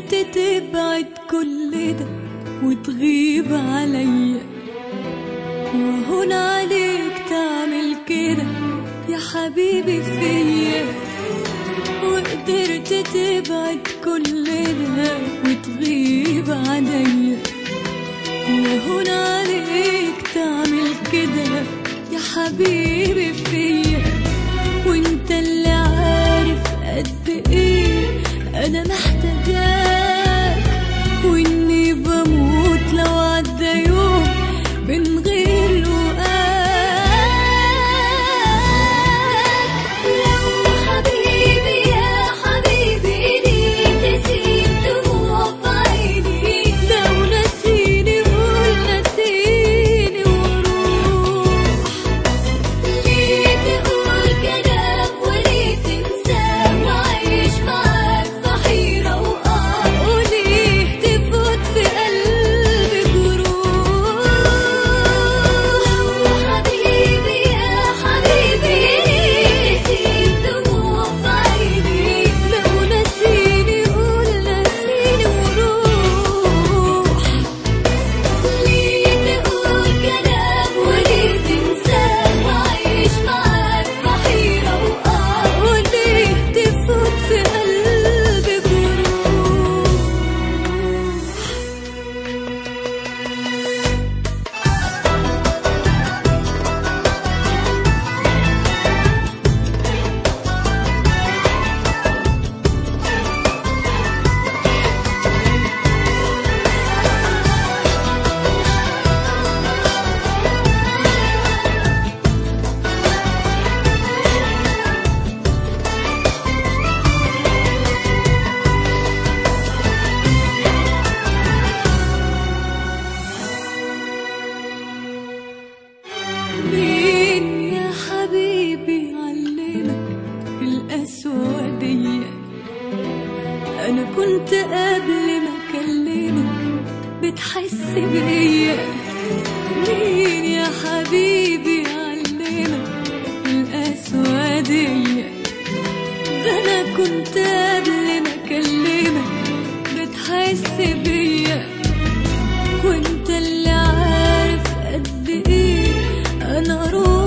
قدرت تبعد كل ده وتغيب عليا وهون عليك تعمل كده يا حبيبي فيا وقدرت تبعد كل ده وتغيب عليا وهون عليك تعمل كده يا حبيبي فيا وانت اللي عارف قد ايه انا محتاجاك واني بموت لو عدى يوم من غير لقاك لو حبيبي يا حبيبي ليه تسيب دموع في عيني لو نسيني قول نسيني وروح ليه تقول كلام وليه تنسى وعيش معاك في حيرة وقار وليه تفوت في قلبي جروح حبيبي يا حبيبي تسيب دموع في عيني لو نسيني قول نسيني وروح ليه تقول كلام وليه تنسى وعيش معاك في حيرة وقار وليه تفوت في قلبي جروح مين يا حبيبي علمك القسوة دي أنا كنت قبل ما أكلمك بتحس بيا مين يا حبيبي علمك القسوة دي ده أنا كنت قبل ما أكلمك بتحس بيا وانت اللي عارف قد ايه انا روحي